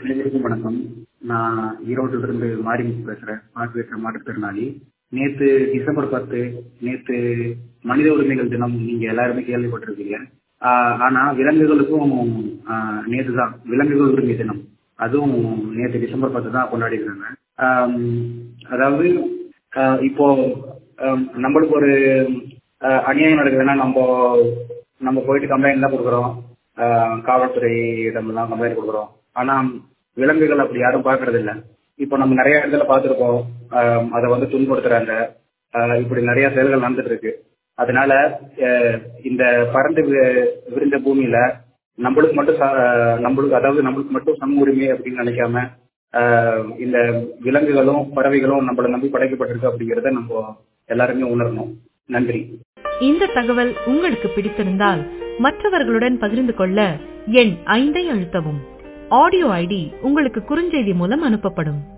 அனைவருக்கும் வணக்கம் நான் ஈரோட்டில இருந்து மாரிமுத்து பேசுறேன் பார்வையற்ற மாற்றுத்திறனாளி நேத்து டிசம்பர் பத்து நேத்து மனித உரிமைகள் தினம் நீங்க எல்லாருமே கேள்விப்பட்டிருப்பீங்க ஆஹ் ஆனா விலங்குகளுக்கும் ஆஹ் நேத்து தான் விலங்குகள் உரிமை தினம் அதுவும் நேத்து டிசம்பர் பத்து தான் கொண்டாடி இருக்காங்க ஆம், அதாவது ஆஹ் இப்போ ஆம், நம்மளுக்கு ஒரு ஆஹ் அநியாயம் நடக்குதுன்னா நம்ம நம்ம போயிட்டு கம்ப்ளைண்ட் தான் கொடுக்குறோம் ஆஹ் காவல்துறையிடமெல்லாம் கம்ப்ளைண்ட் கொடுக்குறோம் ஆனா விலங்குகள் அப்படி யாரும் பார்க்கறது இல்ல இப்போ நம்ம நிறைய இடத்துல பார்த்துருக்கோம் அதை வந்து துன்புறுத்துறாங்க ஆஹ் இப்படி நிறைய செயல்கள் நடந்துட்டு இருக்கு அதனால ஆஹ் இந்த பறந்து வி- விரிந்த பூமியில நம்மளுக்கு மட்டும் ச- நம்மளுக்கு அதாவது நம்மளுக்கு மட்டும் சம உரிமை அப்படின்னு நினைக்காம ஆஹ் இந்த விலங்குகளும் பறவைகளும் நம்மளை நம்பி படைக்கப்பட்டிருக்கு அப்படிங்கிறத நம்ம எல்லாருமே உணரணும் நன்றி இந்த தகவல் உங்களுக்கு பிடித்திருந்தால் மற்றவர்களுடன் பகிர்ந்து கொள்ள எண் ஐந்தை அழுத்தவும் ஆடியோ ஐடி உங்களுக்கு குறுஞ்செய்தி மூலம் அனுப்பப்படும்